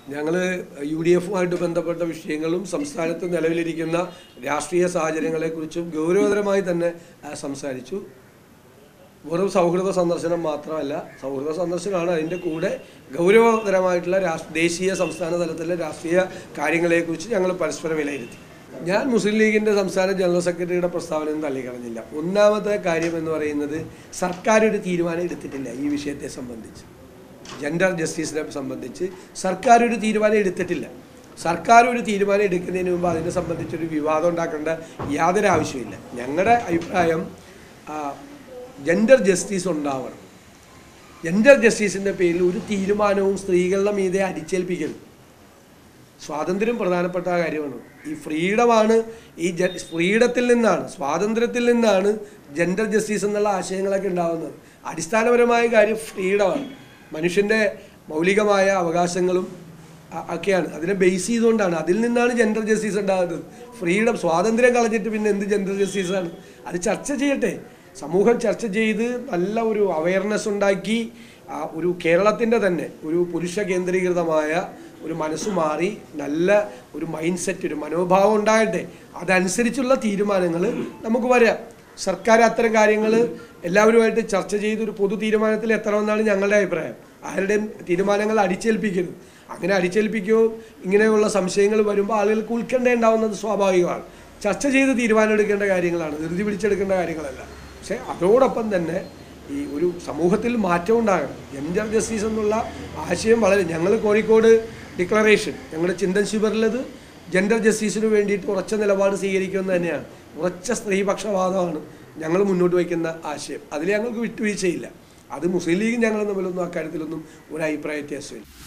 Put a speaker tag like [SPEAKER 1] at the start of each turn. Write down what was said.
[SPEAKER 1] ഞങ്ങൾ U D എഫുമായിട്ട് ബന്ധപ്പെട്ട വിഷയങ്ങളും സംസ്ഥാനത്ത് നിലവിലിരിക്കുന്ന രാഷ്ട്രീയ സാഹചര്യങ്ങളെക്കുറിച്ചും ഗൗരവതരമായി തന്നെ ആ, സംസാരിച്ചു വെറും സൗഹൃദ സന്ദർശനം മാത്രമല്ല സൗഹൃദ സന്ദർശനമാണ് അതിൻ്റെ കൂടെ ഗൗരവതരമായിട്ടുള്ള രാഷ്ട്ര ദേശീയ സംസ്ഥാന തലത്തിലെ രാഷ്ട്രീയ കാര്യങ്ങളെക്കുറിച്ച് ഞങ്ങൾ പരസ്പരം വിലയിരുത്തി ഞാൻ മുസ്ലിം ലീഗിൻ്റെ സംസ്ഥാന ജനറൽ സെക്രട്ടറിയുടെ പ്രസ്താവനയും തള്ളിക്കളഞ്ഞില്ല ഒന്നാമത്തെ കാര്യം എന്ന് പറയുന്നത് സർക്കാർ ഒരു തീരുമാനം എടുത്തിട്ടില്ല ഈ വിഷയത്തെ സംബന്ധിച്ച് ജെൻഡർ ജസ്റ്റിസിനെ സംബന്ധിച്ച് സർക്കാർ ഒരു തീരുമാനം എടുത്തിട്ടില്ല സർക്കാർ ഒരു തീരുമാനം എടുക്കുന്നതിന് മുമ്പ് അതിനെ സംബന്ധിച്ചൊരു വിവാദം ഉണ്ടാക്കേണ്ട യാതൊരു ആവശ്യമില്ല ഞങ്ങളുടെ അഭിപ്രായം ആ, ജെൻഡർ ജസ്റ്റിസ് ഉണ്ടാവണം ജെൻഡർ ജസ്റ്റിസിൻ്റെ പേരിൽ ഒരു തീരുമാനവും സ്ത്രീകളുടെ മീതെ അടിച്ചേൽപ്പിക്കരുത് സ്വാതന്ത്ര്യം പ്രധാനപ്പെട്ട കാര്യമാണ് ഈ ഫ്രീഡമാണ് ഈ ജ ഫ്രീഡത്തിൽ നിന്നാണ് സ്വാതന്ത്ര്യത്തിൽ നിന്നാണ് ജെൻഡർ ജസ്റ്റിസ് എന്നുള്ള ആശയങ്ങളൊക്കെ ഉണ്ടാകുന്നത് അടിസ്ഥാനപരമായ കാര്യം ഫ്രീഡമാണ് മനുഷ്യൻ്റെ മൗലികമായ അവകാശങ്ങളും അ- ഒക്കെയാണ് അതിനെ ബേസ് ചെയ്തുകൊണ്ടാണ് അതിൽ നിന്നാണ് ജെൻഡർ ജസ്റ്റിസ് ഉണ്ടാകുന്നത് ഫ്രീഡം സ്വാതന്ത്ര്യം കളഞ്ഞിട്ട് പിന്നെ എന്ത് ജെൻഡർ ജസ്റ്റിസാണ് അത് ചർച്ച ചെയ്യട്ടെ സമൂഹം ചർച്ച ചെയ്ത് നല്ല ഒരു അവയർനെസ് ഉണ്ടാക്കി ആ ഒരു കേരളത്തിൻ്റെ തന്നെ ഒരു പുരുഷ കേന്ദ്രീകൃതമായ ഒരു മനസ്സ് മാറി നല്ല ഒരു മൈൻഡ് സെറ്റ് ഒരു മനോഭാവം ഉണ്ടാകട്ടെ അതനുസരിച്ചുള്ള തീരുമാനങ്ങൾ നമുക്ക് വരാം സർക്കാർ അത്തരം കാര്യങ്ങൾ എല്ലാവരുമായിട്ട് ചർച്ച ചെയ്ത് ഒരു പൊതു തീരുമാനത്തിൽ എത്തണമെന്നാണ് ഞങ്ങളുടെ അഭിപ്രായം ആരുടെയും തീരുമാനങ്ങൾ അടിച്ചേൽപ്പിക്കരുത് അങ്ങനെ അടിച്ചേൽപ്പിക്കുകയോ ഇങ്ങനെയുള്ള സംശയങ്ങൾ വരുമ്പോൾ ആളുകൾക്ക് ഉത്കണ്ഠ ഉണ്ടാവുന്നത് സ്വാഭാവികമാണ് ചർച്ച ചെയ്ത് തീരുമാനമെടുക്കേണ്ട കാര്യങ്ങളാണ് ധൃതി പിടിച്ചെടുക്കേണ്ട കാര്യങ്ങളല്ല പക്ഷേ അതോടൊപ്പം തന്നെ ഈ ഒരു സമൂഹത്തിൽ മാറ്റം ഉണ്ടാകണം ജെൻഡർ ജസ്റ്റിസ് എന്നുള്ള ആശയം വളരെ ഞങ്ങൾ കോഴിക്കോട് ഡിക്ലറേഷൻ ഞങ്ങളുടെ ചിന്തൻ ശിബറിലത് ജെൻഡർ ജസ്റ്റിസിന് വേണ്ടിയിട്ട് ഉറച്ച നിലപാട് സ്വീകരിക്കുമെന്ന് തന്നെയാണ് ഉറച്ച സ്ത്രീപക്ഷവാദമാണ് ഞങ്ങൾ മുന്നോട്ട് വയ്ക്കുന്ന ആശയം അതിൽ ഞങ്ങൾക്ക് വിട്ടുവീഴ്ചയില്ല അത് മുസ്ലിം ലീഗും ഞങ്ങളും തമ്മിലൊന്നും അക്കാര്യത്തിലൊന്നും ഒരു അഭിപ്രായ വ്യത്യാസമില്ല